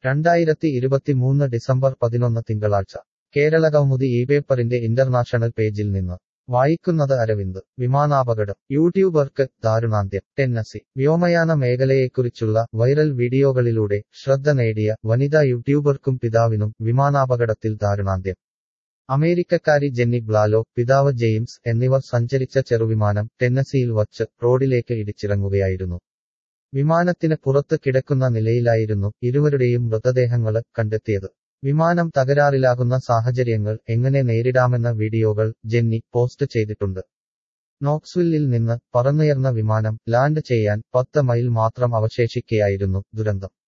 രണ്ടായിരത്തി ഇരുപത്തിമൂന്ന് ഡിസംബർ പതിനൊന്ന് തിങ്കളാഴ്ച കേരളകൗമുദി ഈ പേപ്പറിന്റെ ഇന്റർനാഷണൽ പേജിൽ നിന്ന് വായിക്കുന്നത് അരവിന്ദ് വിമാനാപകടം യൂട്യൂബർക്ക് ദാരുണാന്ത്യം ടെന്നസി വ്യോമയാന മേഖലയെക്കുറിച്ചുള്ള വൈറൽ വീഡിയോകളിലൂടെ ശ്രദ്ധ നേടിയ വനിതാ യൂട്യൂബർക്കും പിതാവിനും വിമാനാപകടത്തിൽ ദാരുണാന്ത്യം അമേരിക്കക്കാരി ജെന്നി ബ്ലാലോ പിതാവ് ജെയിംസ് എന്നിവർ സഞ്ചരിച്ച ചെറുവിമാനം ടെന്നസിയിൽ വച്ച് റോഡിലേക്ക് ഇടിച്ചിറങ്ങുകയായിരുന്നു വിമാനത്തിന് പുറത്ത് കിടക്കുന്ന നിലയിലായിരുന്നു ഇരുവരുടെയും മൃതദേഹങ്ങള് കണ്ടെത്തിയത് വിമാനം തകരാറിലാകുന്ന സാഹചര്യങ്ങൾ എങ്ങനെ നേരിടാമെന്ന വീഡിയോകൾ ജെന്നി പോസ്റ്റ് ചെയ്തിട്ടുണ്ട് നോക്സ്വില്ലിൽ നിന്ന് പറന്നുയർന്ന വിമാനം ലാൻഡ് ചെയ്യാൻ പത്ത് മൈൽ മാത്രം അവശേഷിക്കെയായിരുന്നു ദുരന്തം